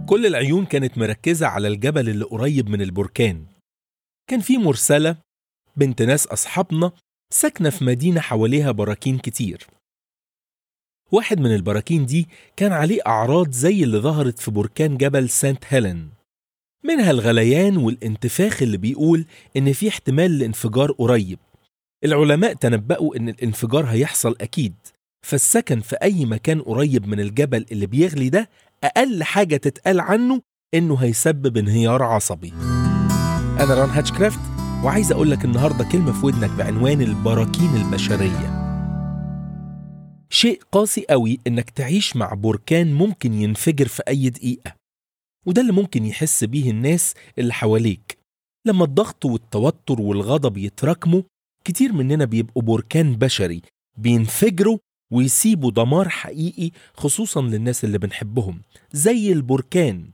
كل العيون كانت مركزة على الجبل اللي قريب من البركان كان في مرسلة بنت ناس أصحابنا ساكنة في مدينة حواليها براكين كتير واحد من البراكين دي كان عليه أعراض زي اللي ظهرت في بركان جبل سانت هيلين منها الغليان والانتفاخ اللي بيقول إن في احتمال لانفجار قريب العلماء تنبأوا إن الانفجار هيحصل أكيد فالسكن في أي مكان قريب من الجبل اللي بيغلي ده أقل حاجة تتقال عنه إنه هيسبب انهيار عصبي أنا ران هاتشكرافت وعايز أقول لك النهاردة كلمة في ودنك بعنوان البراكين البشرية شيء قاسي قوي إنك تعيش مع بركان ممكن ينفجر في أي دقيقة وده اللي ممكن يحس بيه الناس اللي حواليك لما الضغط والتوتر والغضب يتراكموا كتير مننا بيبقوا بركان بشري بينفجروا ويسيبوا دمار حقيقي خصوصا للناس اللي بنحبهم زي البركان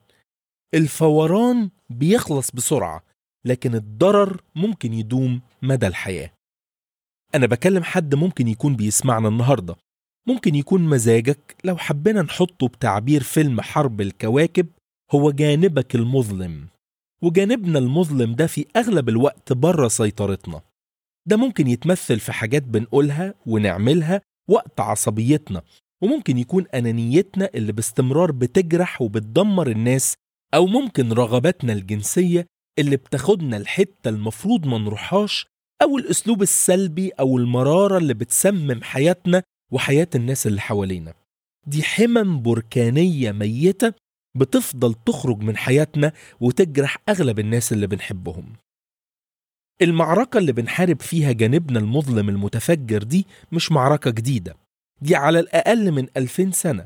الفوران بيخلص بسرعة لكن الضرر ممكن يدوم مدى الحياة أنا بكلم حد ممكن يكون بيسمعنا النهاردة ممكن يكون مزاجك لو حبينا نحطه بتعبير فيلم حرب الكواكب هو جانبك المظلم وجانبنا المظلم ده في أغلب الوقت بره سيطرتنا ده ممكن يتمثل في حاجات بنقولها ونعملها وقت عصبيتنا وممكن يكون أنانيتنا اللي باستمرار بتجرح وبتدمر الناس أو ممكن رغباتنا الجنسية اللي بتاخدنا الحتة المفروض ما نروحهاش أو الأسلوب السلبي أو المرارة اللي بتسمم حياتنا وحياة الناس اللي حوالينا دي حمم بركانية ميتة بتفضل تخرج من حياتنا وتجرح أغلب الناس اللي بنحبهم المعركة اللي بنحارب فيها جانبنا المظلم المتفجر دي مش معركة جديدة دي على الأقل من ألفين سنة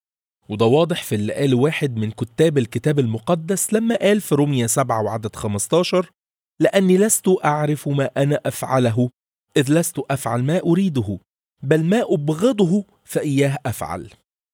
وده واضح في اللي قاله واحد من كتاب الكتاب المقدس لما قال في رومية 7 وعدد 15 لأني لست أعرف ما أنا أفعله إذ لست أفعل ما أريده بل ما أبغضه فإياه أفعل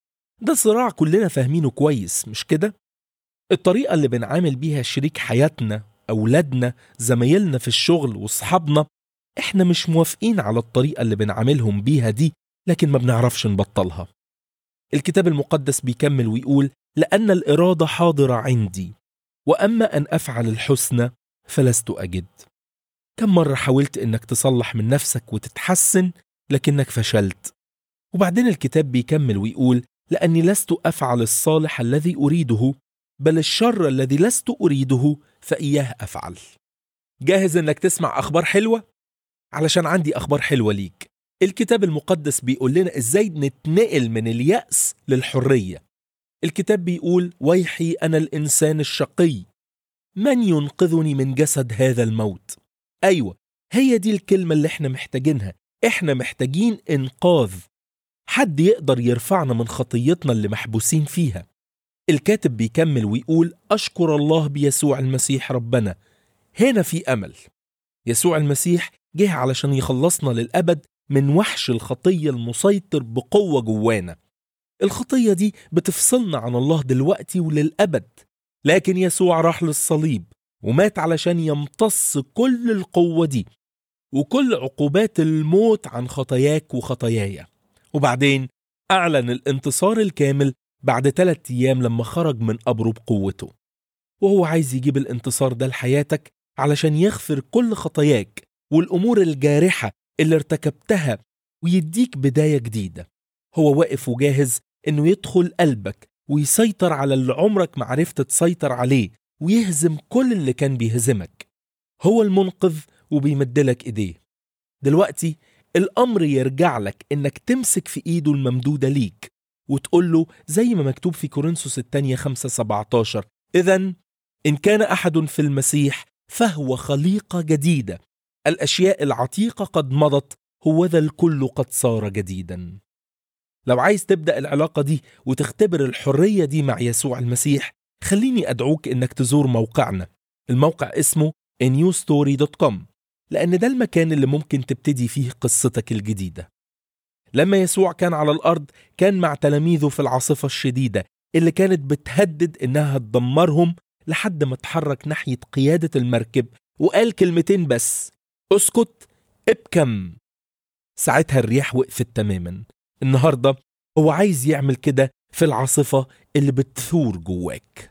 ده صراع كلنا فاهمينه كويس مش كده؟ الطريقة اللي بنعامل بيها شريك حياتنا أولادنا زمايلنا في الشغل وصحابنا إحنا مش موافقين على الطريقة اللي بنعاملهم بيها دي لكن ما بنعرفش نبطلها الكتاب المقدس بيكمل ويقول لأن الإرادة حاضرة عندي وأما أن أفعل الحسنى فلست أجد كم مرة حاولت إنك تصلح من نفسك وتتحسن لكنك فشلت وبعدين الكتاب بيكمل ويقول لأني لست أفعل الصالح الذي أريده بل الشر الذي لست أريده فإياه أفعل جاهز إنك تسمع أخبار حلوة؟ علشان عندي أخبار حلوة ليك الكتاب المقدس بيقول لنا إزاي نتنقل من اليأس للحرية الكتاب بيقول ويحي أنا الإنسان الشقي من ينقذني من جسد هذا الموت أيوة هي دي الكلمة اللي احنا محتاجينها احنا محتاجين إنقاذ حد يقدر يرفعنا من خطيتنا اللي محبوسين فيها الكاتب بيكمل ويقول أشكر الله بيسوع المسيح ربنا هنا في أمل يسوع المسيح جه علشان يخلصنا للأبد من وحش الخطية المسيطر بقوة جوانا الخطية دي بتفصلنا عن الله دلوقتي وللأبد لكن يسوع راح للصليب ومات علشان يمتص كل القوة دي وكل عقوبات الموت عن خطاياك وخطاياي وبعدين أعلن الانتصار الكامل بعد ثلاثة أيام لما خرج من قبره بقوته وهو عايز يجيب الانتصار ده لحياتك علشان يغفر كل خطاياك والأمور الجارحة اللي ارتكبتها ويديك بداية جديدة هو واقف وجاهز إنه يدخل قلبك ويسيطر على اللي عمرك ما عرفت تسيطر عليه ويهزم كل اللي كان بيهزمك هو المنقذ وبيمدلك إيديه دلوقتي الأمر يرجع لك إنك تمسك في إيده الممدودة ليك وتقول له زي ما مكتوب في كورنثوس الثانية 5 17 إذا إن كان أحد في المسيح فهو خليقة جديدة الأشياء العتيقة قد مضت هو ذا الكل قد صار جديدا لو عايز تبدأ العلاقة دي وتختبر الحرية دي مع يسوع المسيح خليني أدعوك إنك تزور موقعنا الموقع اسمه newstory.com لأن ده المكان اللي ممكن تبتدي فيه قصتك الجديدة لما يسوع كان على الأرض كان مع تلاميذه في العاصفة الشديدة اللي كانت بتهدد إنها تدمرهم لحد ما اتحرك ناحية قيادة المركب وقال كلمتين بس اسكت ابكم ساعتها الرياح وقفت تماما النهاردة هو عايز يعمل كده في العاصفة اللي بتثور جواك